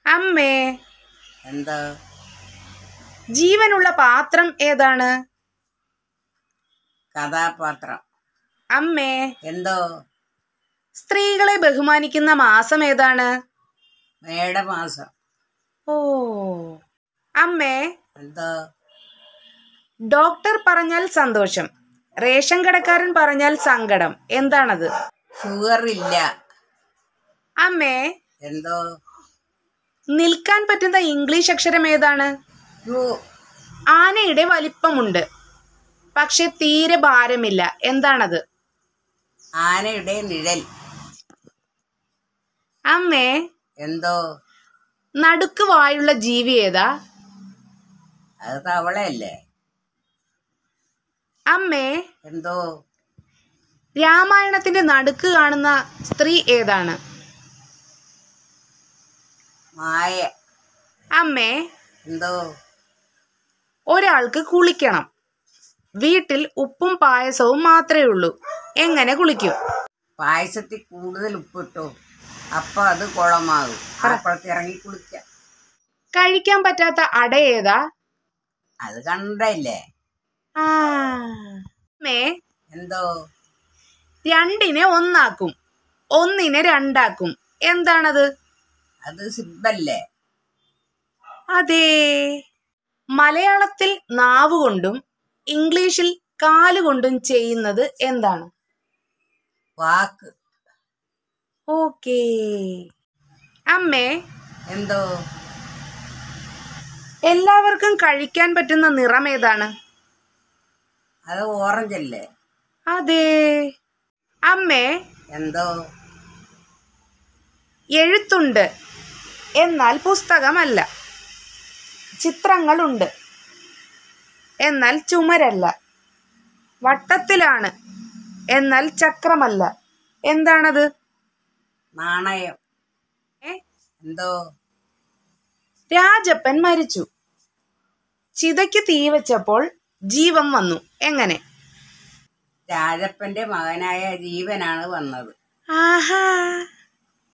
അമ്മേ എന്തോ ജീവനുള്ള പാത്രം ഏതാണ് കഥാപാത്രം അമ്മേ എന്തോ സ്ത്രീകളെ ബഹുമാനിക്കുന്ന മാസം ഏതാണ് മേടമാസം ഓ അമ്മേ എന്തോ ഡോക്ടർ പറഞ്ഞാൽ സന്തോഷം റേഷൻ കടക്കാരൻ പറഞ്ഞാൽ സങ്കടം എന്താണത് ഷുഗർ ഇല്ല അമ്മേ എന്തോ നിൽക്കാൻ പറ്റുന്ന ഇംഗ്ലീഷ് അക്ഷരം ഏതാണ് യു ആനയുടെ വലിപ്പമുണ്ട് പക്ഷെ തീരെ ഭാരമില്ല എന്താണത് ആനയുടെ നിഴൽ അമ്മേ എന്തോ നടുക്ക് വായുള്ള ജീവി ഏതാ അത് തവളയല്ലേ അമ്മേ എന്തോ രാമായണത്തിന്റെ നടുക്ക് കാണുന്ന സ്ത്രീ ഏതാണ് മായ അമ്മേ എന്തോ ഒരാൾക്ക് കുളിക്കണം വീട്ടിൽ ഉപ്പും പായസവും മാത്രമേ ഉള്ളൂ എങ്ങനെ കുളിക്കും പായസത്തിൽ കൂടുതൽ ഉപ്പിട്ടു അപ്പൊ അത് കുളമാകും അപ്പുറത്ത് ഇറങ്ങി കുളിക്കാം കഴിക്കാൻ പറ്റാത്ത അട ഏതാ അത് കണ്ടല്ലേ ആ അമ്മേ എന്തോ രണ്ടിനെ ഒന്നാക്കും ഒന്നിനെ രണ്ടാക്കും എന്താണത് അത് സിബല്ലേ അതെ മലയാളത്തിൽ നാവ് കൊണ്ടും ഇംഗ്ലീഷിൽ കാലുകൊണ്ടും ചെയ്യുന്നത് എന്താണ് വാക്ക് ഓക്കേ അമ്മേ എന്തോ എല്ലാവർക്കും കഴിക്കാൻ പറ്റുന്ന നിറം ഏതാണ് അത് ഓറഞ്ച് അല്ലേ അതെ അമ്മേ എന്തോ എഴുത്തുണ്ട് എന്നാൽ പുസ്തകമല്ല ചിത്രങ്ങളുണ്ട് എന്നാൽ ചുമരല്ല വട്ടത്തിലാണ് എന്നാൽ ചക്രമല്ല എന്താണത് നാണയം ഏ? എന്തോ രാജപ്പൻ മരിച്ചു ചിതയ്ക്ക് തീ വെച്ചപ്പോൾ ജീവൻ വന്നു എങ്ങനെ രാജപ്പന്റെ മകനായ ജീവനാണ് വന്നത് ആഹാ